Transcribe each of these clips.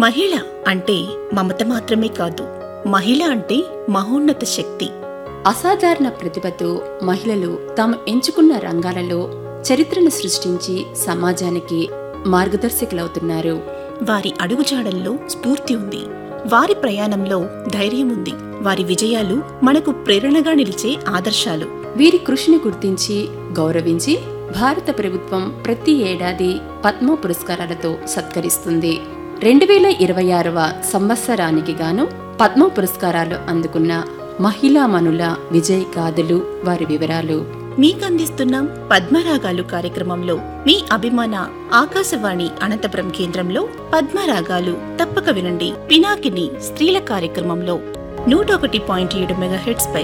మహిళ అంటే మమత మాత్రమే కాదు మహిళ అంటే మహోన్నత శక్తి అసాధారణ ప్రతిభతో మహిళలు తాము ఎంచుకున్న రంగాలలో చరిత్రను సృష్టించి సమాజానికి మార్గదర్శకులవుతున్నారు వారి అడుగుజాడల్లో స్ఫూర్తి ఉంది వారి ప్రయాణంలో ధైర్యం ఉంది వారి విజయాలు మనకు ప్రేరణగా నిలిచే ఆదర్శాలు వీరి కృషిని గుర్తించి గౌరవించి భారత ప్రభుత్వం ప్రతి ఏడాది పద్మ పురస్కారాలతో సత్కరిస్తుంది రెండు వేల ఇరవై ఆరవ సంవత్సరానికి గాను పద్మ పురస్కారాలు అందుకున్న మహిళామణుల విజయ్ గాథలు వారి వివరాలు మీకందిస్తున్నాం పద్మరాగాలు కార్యక్రమంలో మీ అభిమాన ఆకాశవాణి అనంతపురం కేంద్రంలో పద్మరాగాలు తప్పక వినండి పినాకిని స్త్రీల కార్యక్రమంలో నూట ఒకటి పాయింట్ ఏడు మెగాహెట్స్ పై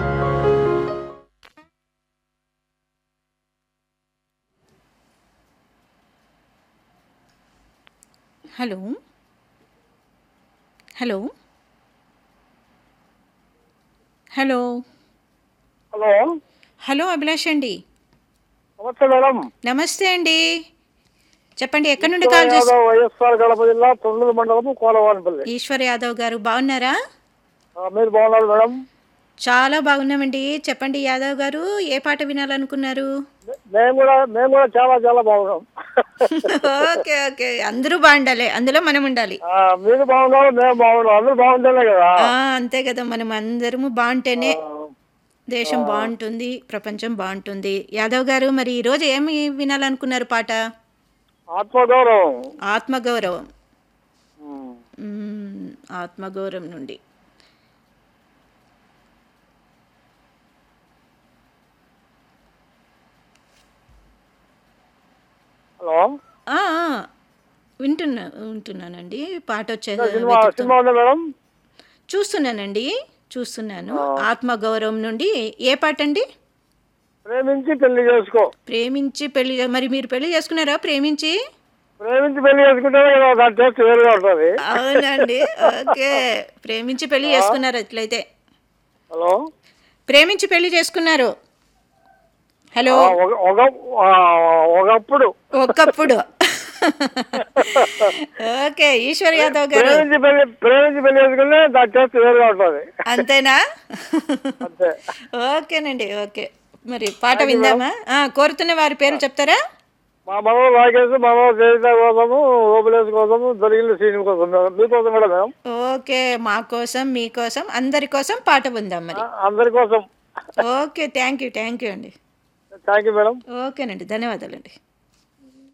hello hello hello hello hello Abhilash అండి నమస్తే మేడం నమస్తే అండి చెప్పండి ఎక్కడి నుండి కాల్ చేసి యాదవ్ వైఎస్ఆర్ కడప జిల్లా తొండూరు మండలం కోలవానిపల్లి ఈశ్వర్ యాదవ్ గారు బాగున్నారా ఆ, మీరు బాగున్నారు మేడం చాలా బాగున్నామండి చెప్పండి యాదవ్ గారు ఏ పాట వినాలనుకున్నారు మేము కూడా మేము కూడా చాలా చాలా బాగున్నాం ఓకే ఓకే అందరూ బాగుండాలి అందులో మనం ఉండాలి ఆ, మీరు బాగున్నారు మేము బాగున్నాం అందరూ బాగుంటేనే కదా ఆ, అంతే కదా మనం అందరము బాగుంటేనే దేశం బాగుంటుంది ప్రపంచం బాగుంటుంది యాదవ్ గారు మరి ఈరోజు ఏమి వినాలనుకున్నారు పాట ఆత్మగౌరవం ఆత్మగౌరవం ఉమ్. మ్మ్, ఆత్మగౌరవం నుండి హలో ఆ, ఆ, వింటున్నా వింటున్నానండి పాట వచ్చే సినిమా సినిమా ఉందా మేడం చూస్తున్నానండి చూస్తున్నాను ఆత్మగౌరవం నుండి ఏ పాట అండి ప్రేమించి పెళ్లి చేసుకో ప్రేమించి పెళ్లి మరి మీరు పెళ్లి చేసుకున్నారా ప్రేమించి ప్రేమించి పెళ్లి చేసుకుంటేనే కదా దాని టేస్ట్ వేరుగా ఉంటుంది అవునండి ఓకే ప్రేమించి పెళ్లి చేసుకున్నారు అట్లయితే హలో ప్రేమించి పెళ్లి చేసుకున్నారు హలో ఆ, ఒక ఒక ఆ, ఒకప్పుడు ఒకప్పుడు ఓకే ఈశ్వర్ యాదవ్ గారు ప్రేమించి పెళ్లి ప్రేమించి పెళ్లి చేసుకుంటే దాని టేస్ట్ వేరుగా ఉంటుంది అంతేనా అంతే ఓకేనండి ఓకే మరి పాట విందామా ఆ, కోరుతున్న వారి పేరు చెప్తారా మా మనవ రాకేష్ మనవ జయిత కోసము ఓపెలేస్ కోసము దొరికిన సీన్ కోసం మేడం మీకోసం కూడా మేడం ఓకే మా కోసం మీకోసం అందరి కోసం పాట విందాం మరి అందరి కోసం okay thank you thank you అండి థ్యాంక్ యూ మేడం ఓకేనండి ధన్యవాదాలండి